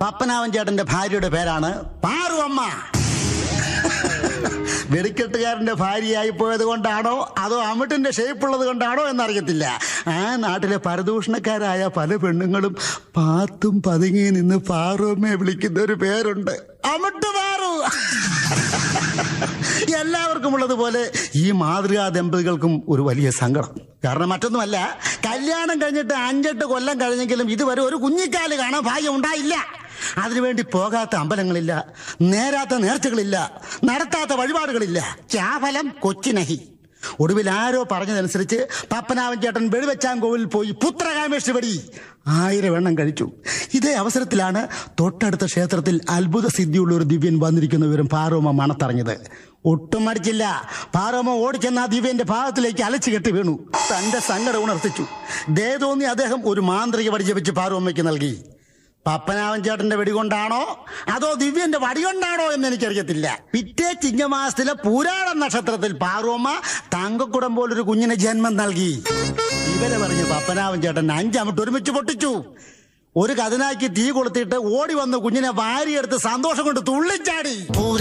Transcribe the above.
പപ്പനാവൻ ചേട്ടന്റെ ഭാര്യയുടെ പേരാണ് പാറുവമ്മ വെടിക്കെട്ടുകാരന്റെ ഭാര്യയായി പോയത് കൊണ്ടാണോ അതോ അമിട്ടിന്റെ ഷേപ്പുള്ളത് കൊണ്ടാണോ എന്നറിയത്തില്ല ആ നാട്ടിലെ പരദൂഷണക്കാരായ പല പെണ്ണുങ്ങളും പാത്തും പതുങ്ങി നിന്ന് പാറുവമ്മയെ വിളിക്കുന്ന ഒരു പേരുണ്ട് അമിട്ട് പാറു എല്ലാവർക്കും ഉള്ളതുപോലെ ഈ മാതൃകാ ദമ്പതികൾക്കും ഒരു വലിയ സങ്കടം കാരണം മറ്റൊന്നുമല്ല കല്യാണം കഴിഞ്ഞിട്ട് അഞ്ചെട്ട് കൊല്ലം കഴിഞ്ഞെങ്കിലും ഇതുവരെ ഒരു കുഞ്ഞിക്കാല് കാണാൻ ഭാഗ്യം ഉണ്ടായില്ല അതിനുവേണ്ടി പോകാത്ത അമ്പലങ്ങളില്ല നേരാത്ത നേർച്ചകളില്ല നടത്താത്ത വഴിപാടുകളില്ല ചാഫലം കൊച്ചിനഹി ഒടുവിൽ ആരോ പറഞ്ഞതനുസരിച്ച് പപ്പനാവൻ ചേട്ടൻ വെടിവെച്ചാങ്കോവിൽ പോയി പുത്രകാമേഷ്ടി പടി ആയിരം എണ്ണം കഴിച്ചു ഇതേ അവസരത്തിലാണ് തൊട്ടടുത്ത ക്ഷേത്രത്തിൽ അത്ഭുത സിദ്ധിയുള്ള ഒരു ദിവ്യൻ വന്നിരിക്കുന്ന വിവരം പാറോമ മണത്തറിഞ്ഞത് ഒട്ടും മടിച്ചില്ല പാറോമ ഓടിച്ചെന്ന ആ ദിവ്യന്റെ ഭാഗത്തിലേക്ക് അലച്ചു കെട്ടി വീണു തന്റെ സങ്കടം ഉണർത്തിച്ചു ദേ തോന്നി അദ്ദേഹം ഒരു മാന്ത്രിക വടി ജപിച്ച് പാറോമ്മയ്ക്ക് നൽകി പപ്പനാവൻ ചേട്ടന്റെ വെടികൊണ്ടാണോ അതോ ദിവ്യന്റെ വടികൊണ്ടാണോ എന്ന് എനിക്കറിയത്തില്ല പിറ്റേ ചിങ്ങമാസത്തിലെ പൂരാട നക്ഷത്രത്തിൽ പാറോമ്മ തങ്കക്കുടം പോലൊരു കുഞ്ഞിന് ജന്മം നൽകി ഇവരെ പറഞ്ഞ് പപ്പനാവൻ ചേട്ടൻ അഞ്ചമിട്ട് ഒരുമിച്ച് പൊട്ടിച്ചു ഒരു കതിനാക്കി തീ കൊളുത്തിയിട്ട് ഓടി വന്ന് കുഞ്ഞിനെ വാരിയെടുത്ത് സന്തോഷം കൊണ്ട് തുള്ളിച്ചാടി പൂര